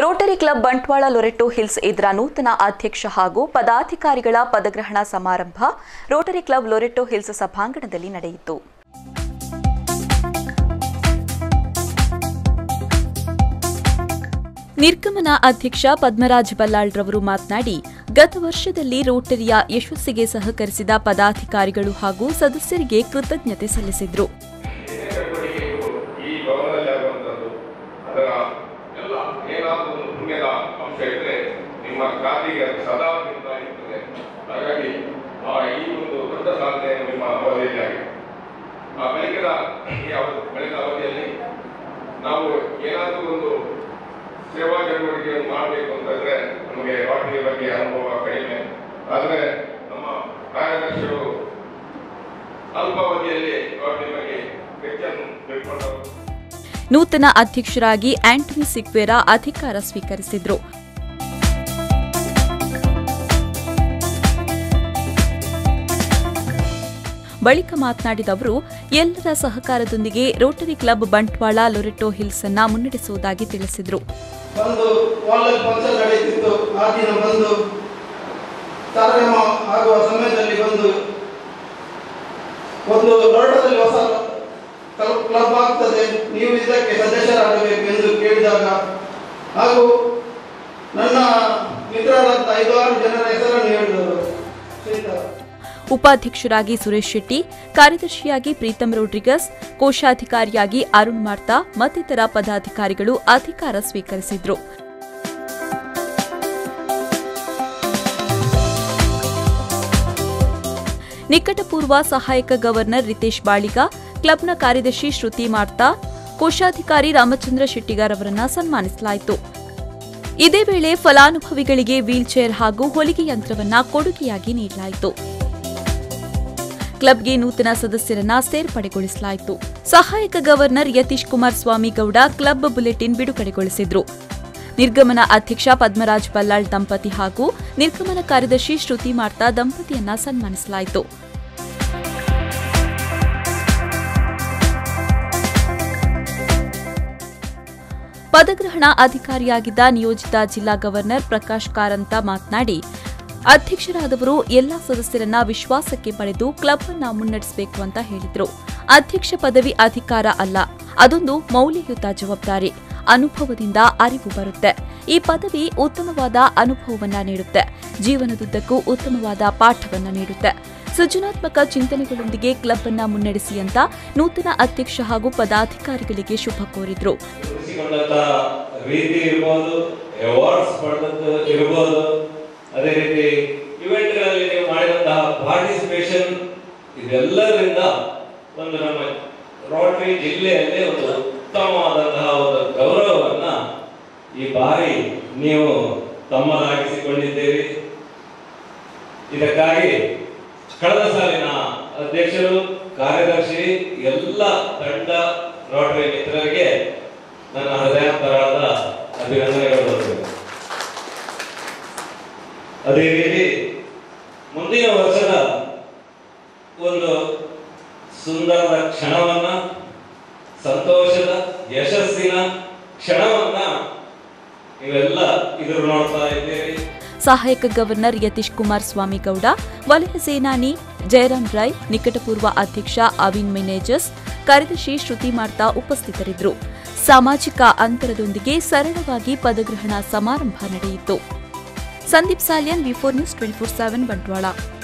Rotary Club Bantwal Loreto Hills ಇದರ ನೂತನ ಅಧ್ಯಕ್ಷ ಹಾಗೂ ಪದಾಧಿಕಾರಿಗಳ ಪದಗ್ರಹಣ ಸಮಾರಂಭ ರೋಟರಿ ಕ್ಲಬ್ ಲೊರೆಟೋ ಹಿಲ್ಸ್ ಸಭಾಂಗಣದಲ್ಲಿ ನಡೆಯಿತು ನಿರ್ಗಮನ ಅಧ್ಯಕ್ಷ ಪದ್ಮರಾಜ್ ಬಲ್ಲಾಳ್ರವರು ಮಾತನಾಡಿ ಗತ ವರ್ಷದಲ್ಲಿ ರೋಟರಿಯ ಯಶಸ್ಸಿಗೆ ಸಹಕರಿಸಿದ ಪದಾಧಿಕಾರಿಗಳು ಹಾಗೂ ಸದಸ್ಯರಿಗೆ ಕೃತಜ್ಞತೆ ಸಲ್ಲಿಸಿದರು ಚಟುವಟಿಕೆಯು ಈ ಭವನದಲ್ಲಿ ಆಗುವಂಥದ್ದು ಅದರ ಎಲ್ಲ ಏನಾದರೂ ಒಂದು ಪುಣ್ಯದ ಅಂಶ ಇದ್ದರೆ ನಿಮ್ಮ ಖಾತೆಗೆ ಅದು ಸದಾ ನಿಲ್ತಾ ಇರ್ತದೆ ಹಾಗಾಗಿ ಆ ಈ ಒಂದು ದೊಡ್ಡ ಸಾಧನೆ ನಿಮ್ಮ ಅವಧಿಯಲ್ಲಿ ಆಗಿದೆ ಆ ಬಳಿಕದ ಈ ಅವಧಿ ಕಳೆದ ಅವಧಿಯಲ್ಲಿ ನಾವು ಏನಾದರೂ ಒಂದು ಸೇವಾ ಚಟುವಟಿಕೆಯನ್ನು ಮಾಡಬೇಕು ಅಂತಂದ್ರೆ ನಮಗೆ ರೋಟರಿ ಬಗ್ಗೆ ಅನುಭವ ಕಡಿಮೆ ಆದರೆ ನಮ್ಮ ಕಾರ್ಯದರ್ಶಿಗಳು ಅಲ್ಪಾವಧಿಯಲ್ಲಿ ರೋಟರಿ ಬಗ್ಗೆ ಹೆಚ್ಚನ್ನು ತಿಳ್ಕೊಂಡವರು ನೂತನ ಅಧ್ಯಕ್ಷರಾಗಿ ಆಂಟನಿ ಸಿಕ್ವೇರಾ ಅಧಿಕಾರ ಸ್ವೀಕರಿಸಿದ್ರು ಬಳಿಕ ಮಾತನಾಡಿದ ಅವರು ಎಲ್ಲರ ಸಹಕಾರದೊಂದಿಗೆ Rotary Club Bantwal Loreto Hills ಅನ್ನ ಮುನ್ನಡೆಸುವುದಾಗಿ ತಿಳಿಸಿದರು ಒಂದು ವಾಲಲ್ಲಿ ಫಂಕ್ಷನ್ ನಡೆಯುತ್ತಿತ್ತು ಆ ದಿನ ಬಂದು ಕಾರ್ಯಕ್ರಮ ಆಗುವ ಸಮಯದಲ್ಲಿ ಬಂದು ಒಂದು ಲೋಟದಲ್ಲಿ ಹೊಸ ಕ್ಲಬ್ ಕ್ಲಬ್ ಆಗ್ತದೆ ನೀವು ಇದಕ್ಕೆ ಸದಸ್ಯರಾಗಬೇಕು ಎಂದು ಕೇಳಿದಾಗ ಹಾಗೂ ನನ್ನ ಮಿತ್ರರಾದಂಥ ಐದಾರು ಜನರ ಹೆಸರನ್ನು ಹೇಳಿದರು ಶ್ರೀಧರ್ ಉಪಾಧ್ಯಕ್ಷರಾಗಿ ಸುರೇಶ್ ಶೆಟ್ಟಿ ಕಾರ್ಯದರ್ಶಿಯಾಗಿ ಪ್ರೀತಂ ರೋಡ್ರಿಗಸ್ ಕೋಶಾಧಿಕಾರಿಯಾಗಿ ಅರುಣ್ ಮಾರ್ತಾ ಮತ್ತಿತರ ಪದಾಧಿಕಾರಿಗಳು ಅಧಿಕಾರ ಸ್ವೀಕರಿಸಿದ್ರು ನಿಕಟಪೂರ್ವ ಸಹಾಯಕ ಗವರ್ನರ್ ರಿತೇಶ್ ಬಾಳಿಗ ಕ್ಲಬ್ನ ಕಾರ್ಯದರ್ಶಿ ಶ್ರುತಿ ಮಾರ್ತಾ ಕೋಶಾಧಿಕಾರಿ ರಾಮಚಂದ್ರ ಶೆಟ್ಟಿಗಾರ್ ಅವರನ್ನ ಸನ್ಮಾನಿಸಲಾಯಿತು ಇದೇ ವೇಳೆ ಫಲಾನುಭವಿಗಳಿಗೆ ವೀಲ್ಚೇರ್ ಹಾಗೂ ಹೊಲಿಗೆ ಯಂತ್ರವನ್ನ ಕೊಡುಗೆಯಾಗಿ ನೀಡಲಾಯಿತು ಕ್ಲಬ್ಗೆ ನೂತನ ಸದಸ್ಯರನ್ನ ಸೇರ್ಪಡೆಗೊಳಿಸಲಾಯಿತು ಸಹಾಯಕ governor Yatish Kumar Swamy Gowda club bulletin ಬಿಡುಗಡೆಗೊಳಿಸಿದ್ರು ನಿರ್ಗಮನ ಅಧ್ಯಕ್ಷ ಪದ್ಮರಾಜ್ ಬಲ್ಲಾಳ್ ದಂಪತಿ ಹಾಗೂ ನಿರ್ಗಮನ ಕಾರ್ಯದರ್ಶಿ ಶ್ರುತಿ ಮಾರ್ತಾ ದಂಪತಿಯನ್ನ ಸನ್ಮಾನಿಸಲಾಯಿತು ಪದಗ್ರಹಣ ಅಧಿಕಾರಿಯಾಗಿದ್ದ ನಿಯೋಜಿತ ಜಿಲ್ಲಾ ಗವರ್ನರ್ ಪ್ರಕಾಶ್ ಕಾರಂತ ಮಾತನಾಡಿ ಅಧ್ಯಕ್ಷರಾದವರು ಎಲ್ಲಾ ಸದಸ್ಯರನ್ನ ವಿಶ್ವಾಸಕ್ಕೆ ಪಡೆದು ಕ್ಲಬ್ ಅನ್ನ ಮುನ್ನಡೆಸಬೇಕು ಅಂತ ಹೇಳಿದ್ರು ಅಧ್ಯಕ್ಷ ಪದವಿ ಅಧಿಕಾರ ಅಲ್ಲ ಅದೊಂದು ಮೌಲ್ಯಯುತ ಜವಾಬ್ದಾರಿ ಅನುಭವದಿಂದ ಅರಿವು ಬರುತ್ತೆ ಈ ಪದವಿ ಉತ್ತಮವಾದ ಅನುಭವವನ್ನ ನೀಡುತ್ತೆ ಜೀವನದುದ್ದಕ್ಕೂ ಉತ್ತಮವಾದ ಪಾಠವನ್ನ ನೀಡುತ್ತೆ ಸೃಜನಾತ್ಮಕ ಚಿಂತನೆಗಳೊಂದಿಗೆ ಕ್ಲಬ್ ಅನ್ನ ಮುನ್ನಡೆಸಿ ಅಂತ ನೂತನ ಅಧ್ಯಕ್ಷ ಹಾಗೂ ಪದಾಧಿಕಾರಿಗಳಿಗೆ ಶುಭ ಕೋರಿದ್ರು ರೂಪಿಸಿಕೊಂಡಂತಹ ರೀತಿ ಇರ್ಬೋದು ಅವಾರ್ಡ್ಸ್ ಪಡೆದದ್ದು ಇರ್ಬೋದು ಅದೇ ರೀತಿ ಇವೆಂಟ್ಗಳಲ್ಲಿ ನೀವು ಮಾಡಿದಂತಹ ಪಾರ್ಟಿಸಿಪೇಷನ್ ಇದೆಲ್ಲದರಿಂದ ಒಂದು ನಮ್ಮ ರೋಟರಿ ಜಿಲ್ಲೆಯಲ್ಲಿ ಒಂದು ಉತ್ತಮವಾದಂತಹ ಒಂದು ಗೌರವವನ್ನ ಈ ಬಾರಿ ನೀವು ತಮ್ಮದಾಗಿಸಿಕೊಂಡಿದ್ದೀರಿ ಇದಕ್ಕಾಗಿ ಕಳೆದ ಸಾಲಿನ ಅಧ್ಯಕ್ಷರು ಕಾರ್ಯದರ್ಶಿ ಎಲ್ಲ ತಂಡ ರೋಟರಿ ಮಿತ್ರರಿಗೆ ನನ್ನ ಹೃದಯಾಂತರಾಳದ ಅಭಿನಂದನೆಗಳು ಅದೇ ರೀತಿ ಮುಂದಿನ ವರ್ಷದ ಒಂದು ಸುಂದರದ ಕ್ಷಣವನ್ನ ಸಂತೋಷದ ಯಶಸ್ಸಿನ ಕ್ಷಣವನ್ನ ನೀವೆಲ್ಲ ಎದುರು ನೋಡ್ತಾ ಇದ್ದೀರಿ ಸಹಾಯಕ ಗವರ್ನರ್ ಯತೀಶ್ ಕುಮಾರ್ ಸ್ವಾಮಿ ಗೌಡ ವಲಯ ಸೇನಾನಿ ಜಯರಾಮ್ ರಾಯ್ ನಿಕಟಪೂರ್ವ ಅಧ್ಯಕ್ಷ ಅವಿನ್ ಮೆನೇಜಸ್ ಕಾರ್ಯದರ್ಶಿ ಶ್ರುತಿ ಮಾರ್ತಾ ಉಪಸ್ಥಿತರಿದ್ದರು ಸಾಮಾಜಿಕ ಅಂತರದೊಂದಿಗೆ ಸರಳವಾಗಿ ಪದಗ್ರಹಣ ಸಮಾರಂಭ ನಡೆಯಿತು Sandeep Salian V four news twenty four seven Bantwal